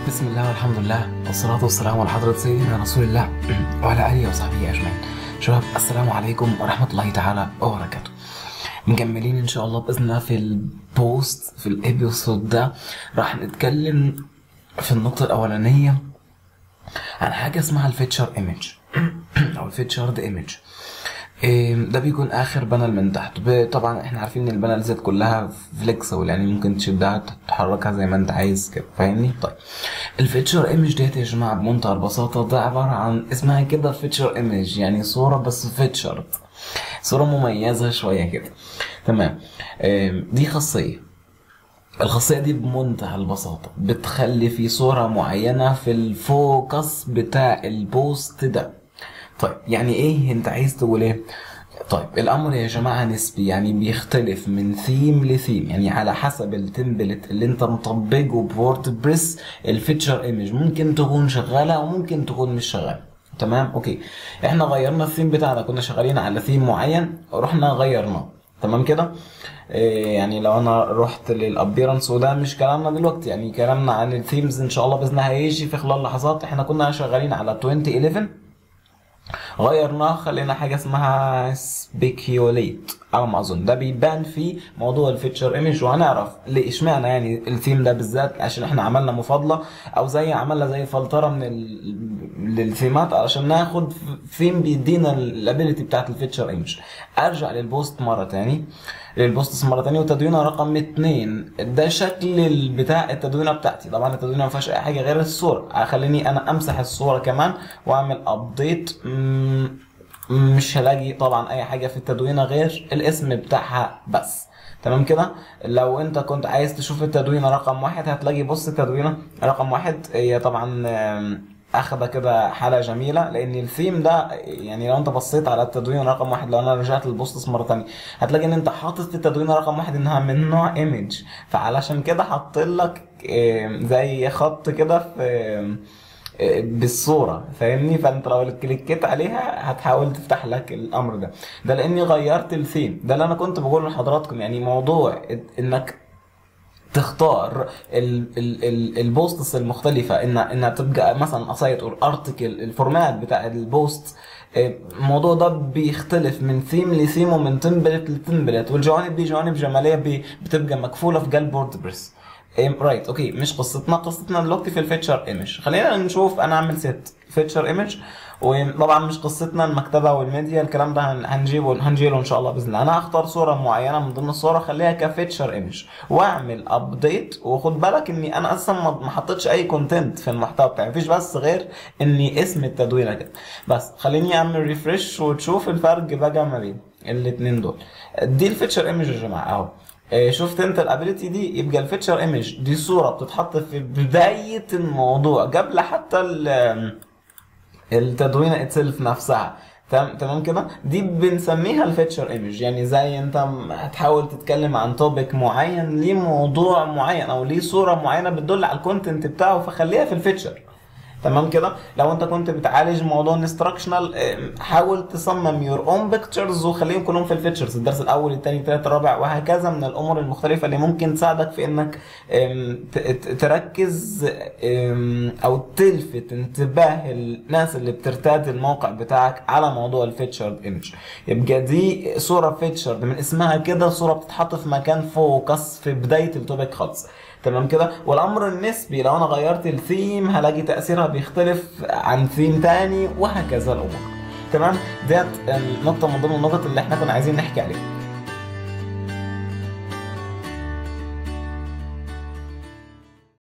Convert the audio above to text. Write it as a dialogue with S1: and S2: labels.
S1: بسم الله والحمد لله والصلاة والسلام على حضرة سيدنا رسول الله وعلى آله وصحبه أجمعين شباب السلام عليكم ورحمة الله تعالى وبركاته مكملين إن شاء الله بإذن الله في البوست في الإبيسود ده راح نتكلم في النقطة الأولانية عن حاجة اسمها الفيتشر ايمج أو الفيتشرد ايمج ده بيكون اخر بانل من تحت ب- طبعا احنا عارفين ان البانلز كلها فليكسبل يعني ممكن تشدها تحركها زي ما انت عايز كده فاهمني طيب الفيتشر ايمج ديت يا جماعه بمنتهى البساطه ده عباره عن اسمها كده فيتشر ايمج يعني صوره بس فيتشرد صوره مميزه شويه كده تمام آم، دي خاصيه الخاصية دي بمنتهى البساطة بتخلي في صورة معينة في الفوكس بتاع البوست ده طيب يعني ايه انت عايز تقول ايه طيب الامر يا جماعة نسبي يعني بيختلف من ثيم لثيم يعني على حسب التمبلت اللي انت مطبقه بورد بريس الفيتشر ايمج ممكن تكون شغالة وممكن تكون مش شغالة تمام اوكي احنا غيرنا الثيم بتاعنا كنا شغالين على ثيم معين رحنا غيرناه تمام كده إيه يعني لو انا رحت للابيرنس وده مش كلامنا دلوقتي يعني كلامنا عن الثيمز ان شاء الله باذن الله هيجي في خلال لحظات احنا كنا شغالين على 2011 غيرناه خلينا حاجه اسمها سبيكيوليت على ما اظن ده بيبان في موضوع الفيتشر ايمج وهنعرف ليه اشمعنى يعني الثيم ده بالذات عشان احنا عملنا مفاضله او زي عملنا زي فلتره من ال... للثيمات علشان ناخد ثيم بيدينا الابيليتي بتاعت الفيتشر ايمج ارجع للبوست مره تاني للبوست مره تانية وتدوينه رقم اتنين ده شكل ال- بتاع التدوينه بتاعتي طبعا التدوينه ما فيهاش اي حاجه غير الصوره خليني انا امسح الصوره كمان واعمل ابديت مش هلاقي طبعا اي حاجه في التدوينه غير الاسم بتاعها بس تمام كده لو انت كنت عايز تشوف التدوينه رقم واحد هتلاقي بص التدوينه رقم واحد هي طبعا آم، اخده كده حاله جميله لان الثيم ده يعني لو انت بصيت على التدوين رقم واحد لو انا رجعت للبوستس مره تانية هتلاقي ان انت حاطط في التدوين رقم واحد انها من نوع ايمج فعلشان كده حاط لك آم، زي خط كده في آم، بالصوره فاهمني فانت لو كليكيت عليها هتحاول تفتح لك الامر ده ده لاني غيرت الثيم ده اللي انا كنت بقوله لحضراتكم يعني موضوع انك تختار ال ال ال البوستس المختلفة ان انها تبقى مثلا اسايت او ارتكل الفورمات بتاع البوست آه، الموضوع ده بيختلف من ثيم لثيم ومن تمبلت لتمبلت والجوانب دي جوانب جمالية بي- بتبقى مكفولة في قلب ووردبريس رايت اوكي مش قصتنا قصتنا دلوقتي في الفيتشر ايمج خلينا نشوف انا اعمل ست فيتشر ايمج وطبعا مش قصتنا المكتبه والميديا الكلام ده هن- هنجيبه هنجيله ان شاء الله باذن الله انا هختار صوره معينه من ضمن الصور اخليها كفيتشر ايمج واعمل ابديت وخد بالك اني انا اصلا ما ما حطيتش اي كونتنت في المحتوى بتاعي مفيش بس غير اني اسم التدوينه كده بس خليني اعمل ريفرش وتشوف الفرق بقى ما بين الاثنين دول دي الفيتشر ايمج يا جماعه اهو آه، شفت انت الابيليتي دي يبقى الفيتشر ايمج دي صوره بتتحط في بدايه الموضوع قبل حتى ال- التدوينه اتسلف نفسها تمام تمام كده دي بنسميها الفيتشر ايمج يعني زي انت م- هتحاول تتكلم عن توبيك معين ليه موضوع معين او ليه صوره معينه بتدل على الكونتنت بتاعه فخليها في الفيتشر تمام كده لو انت كنت بتعالج موضوع انستراكشنال حاول تصمم يور اون بيكتشرز وخليهم كلهم في الفيتشرز الدرس الاول الثاني الثالث الرابع وهكذا من الامور المختلفه اللي ممكن تساعدك في انك ام، ت- ت- تركز ام، او تلفت انتباه الناس اللي بترتاد الموقع بتاعك على موضوع الفيتشرد ايمج يبقى دي صوره فيتشرد من اسمها كده صوره بتتحط في مكان فوكس في بدايه التوبيك خالص تمام كده والامر النسبي لو انا غيرت الثيم هلاقي تاثيرها بيختلف عن ثيم تاني وهكذا الامور تمام ديت النقطه من ضمن النقط اللي احنا كنا عايزين نحكي عليها